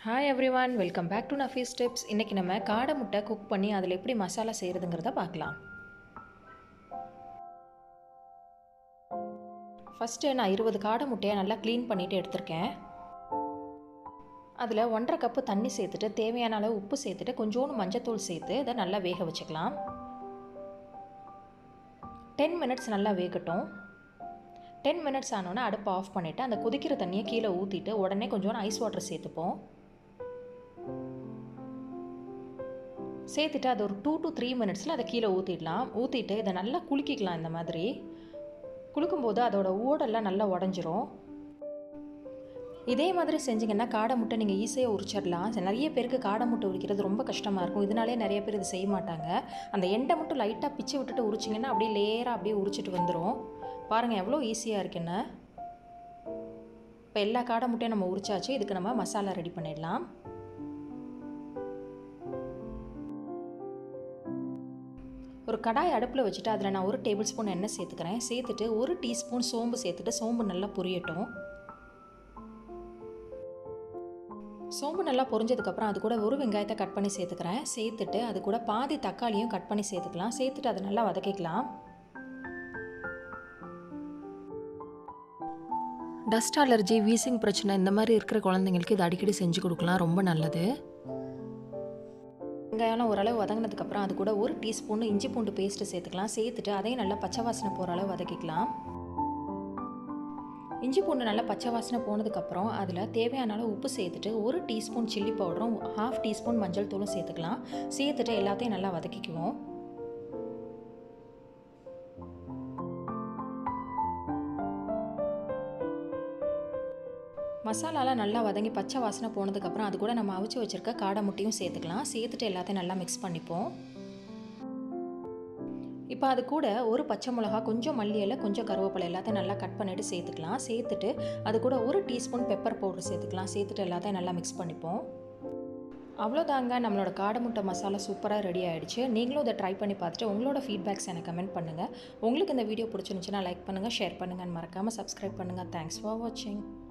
hi everyone welcome back to Nafees tips இன்றைக்கி நம்ம காடை முட்டை குக் பண்ணி அதில் எப்படி மசாலா செய்கிறதுங்கிறத பார்க்கலாம் ஃபஸ்ட்டு நான் இருபது காடை முட்டையை நல்லா க்ளீன் பண்ணிவிட்டு எடுத்திருக்கேன் அதில் ஒன்றரை கப்பு தண்ணி சேர்த்துட்டு தேவையான அளவு உப்பு சேர்த்துட்டு கொஞ்சோண்டு மஞ்சத்தூள் சேர்த்து இதை நல்லா வேக வச்சுக்கலாம் டென் மினிட்ஸ் நல்லா வேகட்டும் டென் மினிட்ஸ் ஆனோன்னே அடுப்பை ஆஃப் பண்ணிவிட்டு அந்த கொதிக்கிற தண்ணியை கீழே ஊற்றிட்டு உடனே கொஞ்சோண்டு ஐஸ் வாட்டர் சேர்த்துப்போம் சேர்த்துட்டு அது ஒரு டூ டு த்ரீ மினிட்ஸில் அதை கீழே ஊற்றிடலாம் ஊற்றிட்டு இதை நல்லா குலுக்கிக்கலாம் இந்த மாதிரி குலுக்கும்போது அதோட ஓடெல்லாம் நல்லா உடஞ்சிரும் இதே மாதிரி செஞ்சிங்கன்னா காடை முட்டை நீங்கள் ஈஸியாக உரிச்சிடலாம் நிறைய பேருக்கு காடை முட்டை உரிக்கிறது ரொம்ப கஷ்டமாக இருக்கும் இதனாலே நிறைய பேர் இது செய்ய மாட்டாங்க அந்த எண்டை மட்டும் லைட்டாக பிச்சு விட்டுட்டு உரிச்சிங்கன்னா அப்படியே லேயராக அப்படியே உரிச்சிட்டு வந்துடும் பாருங்கள் எவ்வளோ ஈஸியாக இருக்குன்னு இப்போ எல்லா காடை முட்டையும் நம்ம உரிச்சாச்சு இதுக்கு நம்ம மசாலா ரெடி பண்ணிடலாம் ஒரு கடாய் அடுப்பில் வச்சுட்டு அதில் நான் ஒரு டேபிள் ஸ்பூன் எண்ணெய் சேர்த்துக்கிறேன் சேர்த்துட்டு ஒரு டீஸ்பூன் சோம்பு சேர்த்துட்டு சோம்பு நல்லா பொரியட்டும் சோம்பு நல்லா பொரிஞ்சதுக்கப்புறம் அது கூட ஒரு வெங்காயத்தை கட் பண்ணி சேர்த்துக்கிறேன் சேர்த்துட்டு அது கூட பாதி தக்காளியும் கட் பண்ணி சேர்த்துக்கலாம் சேர்த்துட்டு அதை நல்லா வதக்கிக்கலாம் டஸ்ட் அலர்ஜி வீசிங் பிரச்சனை இந்த மாதிரி இருக்கிற குழந்தைங்களுக்கு இது அடிக்கடி செஞ்சு கொடுக்கலாம் ரொம்ப நல்லது வெங்காயம் ஓரளவு வதங்கினதுக்கப்புறம் அது கூட ஒரு டீஸ்பூன் இஞ்சி பூண்டு பேஸ்ட்டு சேர்த்துக்கலாம் சேர்த்துட்டு அதையும் நல்லா பச்சை வாசனை போகிற அளவு வதக்கிக்கலாம் இஞ்சி பூண்டு நல்லா பச்சை வாசனை போனதுக்கப்புறம் அதில் தேவையான அளவு உப்பு சேர்த்துட்டு ஒரு டீஸ்பூன் சில்லி பவுடரும் ஹாஃப் டீஸ்பூன் மஞ்சள் தூளும் சேர்த்துக்கலாம் சேர்த்துட்டு எல்லாத்தையும் நல்லா வதக்கிக்குவோம் மசாலாலாம் நல்லா வதங்கி பச்சை வாசனை போனதுக்கப்புறம் அது கூட நம்ம அவிச்சு வச்சுருக்க காடை முட்டையும் சேர்த்துக்கலாம் சேர்த்துட்டு எல்லாத்தையும் நல்லா மிக்ஸ் பண்ணிப்போம் இப்போ அது கூட ஒரு பச்சை மிளகா கொஞ்சம் மல்லி இலை கொஞ்சம் கருவேப்பிலை எல்லாத்தையும் நல்லா கட் பண்ணிவிட்டு சேர்த்துக்கலாம் சேர்த்துட்டு அது கூட ஒரு டீஸ்பூன் பெப்பர் பவுடர் சேர்த்துக்கலாம் சேர்த்துட்டு எல்லாத்தையும் நல்லா மிக்ஸ் பண்ணிப்போம் அவ்வளோதாங்க நம்மளோட காடை முட்டை மசாலா சூப்பராக ரெடி ஆகிடுச்சு நீங்களும் இதை ட்ரை பண்ணி பார்த்துட்டு உங்களோட ஃபீட்பேக்ஸ் எனக்கு கமெண்ட் பண்ணுங்கள் உங்களுக்கு இந்த வீடியோ பிடிச்சிருந்துச்சுன்னா லைக் பண்ணுங்கள் ஷேர் பண்ணுங்கள் மறக்காமல் சப்ஸ்கிரைப் பண்ணுங்கள் தேங்க்ஸ் ஃபார் வாட்சிங்